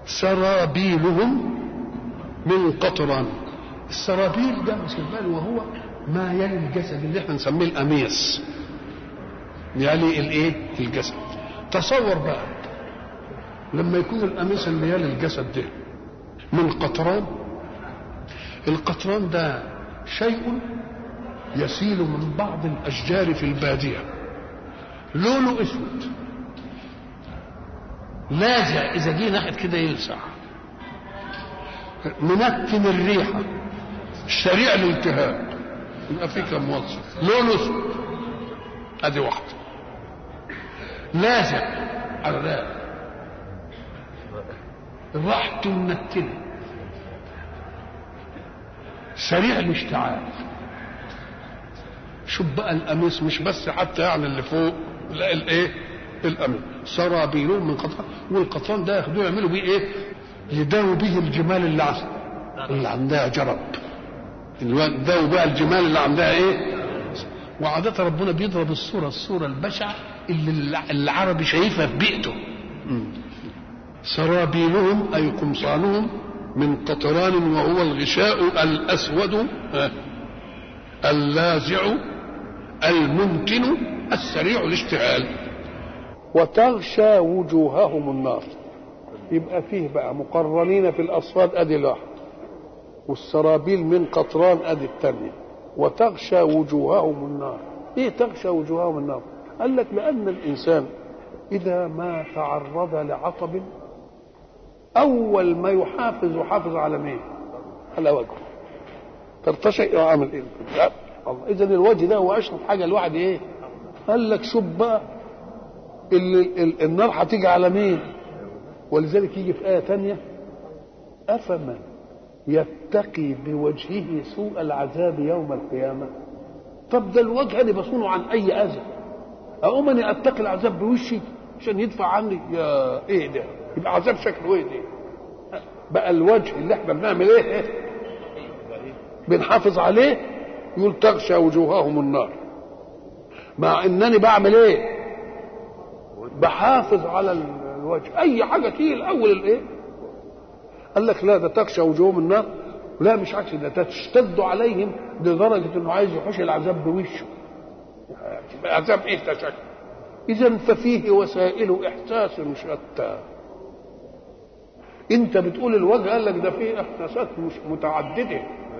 سرابيلهم من قطران السرابيل ده مش بالي وهو ما يلي الجسد اللي احنا نسميه القميص يلي الايه الجسد تصور بقى لما يكون القميص اللي يلي الجسد ده من قطران القطران ده شيء يسيل من بعض الاشجار في الباديه لونه اسود لاذع اذا جه ناحيه كده يلسع منتن الريحه سريع الالتهاب يبقى في كم وصف لونه اسود ادي واحده لاذع عراق راحته منتنه سريع الاشتعال شوف بقى القميص مش بس حتى يعني اللي فوق لا الايه القميص سرابيلهم من قطران والقطران ده ياخدوه يعملوا بيه ايه يداووا به الجمال اللي عندها اللي عندها جرب يداووا بقى الجمال اللي عندها ايه وعادة ربنا بيضرب الصورة الصورة البشعة اللي العربي شايفها في بيئته سرابيلهم أي قمصانهم من قطران وهو الغشاء الأسود اللاذع الممكن السريع الاشتعال وتغشى وجوههم النار يبقى فيه بقى مقرنين في الأصفاد أدي الواحد والسرابيل من قطران أدي الثانية وتغشى وجوههم النار إيه تغشى وجوههم النار قال لك لأن الإنسان إذا ما تعرض لعطب أول ما يحافظ يحافظ على مين؟ على وجهه ترتشئ وعامل ايه؟ لا الله اذا الوجه ده هو اشرف حاجه الواحد ايه؟ قال لك شوف بقى ال ال النار هتيجي على مين؟ ولذلك يجي في ايه ثانيه افمن يتقي بوجهه سوء العذاب يوم القيامه طب ده الوجه انا بصونه عن اي اذى اقوم اني اتقي العذاب بوشي عشان يدفع عني يا ايه ده؟ يبقى عذاب شكله ايه ده؟ بقى الوجه اللي احنا بنعمل ايه؟ بنحافظ عليه يقول تغشى وجوههم النار مع انني بعمل ايه بحافظ على الوجه اي حاجه تيجي الاول الايه قال لك لا ده تغشى وجوههم النار لا مش عكس ده تشتد عليهم لدرجه انه عايز يحوش العذاب بوشه عذاب ايه تشكل اذا ففيه وسائل احساس شتى انت بتقول الوجه قال لك ده فيه احساسات مش متعدده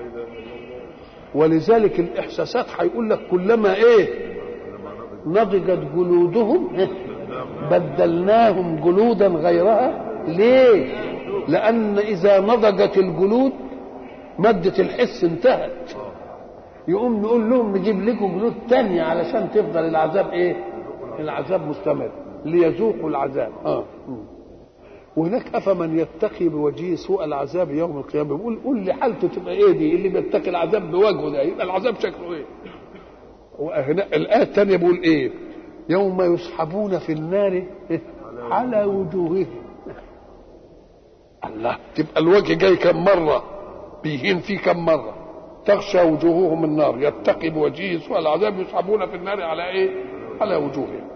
ولذلك الاحساسات هيقول لك كلما ايه نضجت جلودهم بدلناهم جلودا غيرها ليه لان اذا نضجت الجلود مادة الحس انتهت يقوم نقول لهم نجيب لكم جلود تانية علشان تفضل العذاب ايه العذاب مستمر ليذوقوا العذاب اه وهناك افمن يتقي بوجهه سوء العذاب يوم القيامه بيقول قول لي حالته تبقى ايه دي اللي بيتقي العذاب بوجهه ده يبقى العذاب شكله ايه وهنا الايه الثانيه بيقول ايه يوم يسحبون في النار على وجوههم الله تبقى الوجه جاي كم مره بيهين فيه كم مره تغشى وجوههم النار يتقي بوجهه سوء العذاب يسحبون في النار على ايه على وجوههم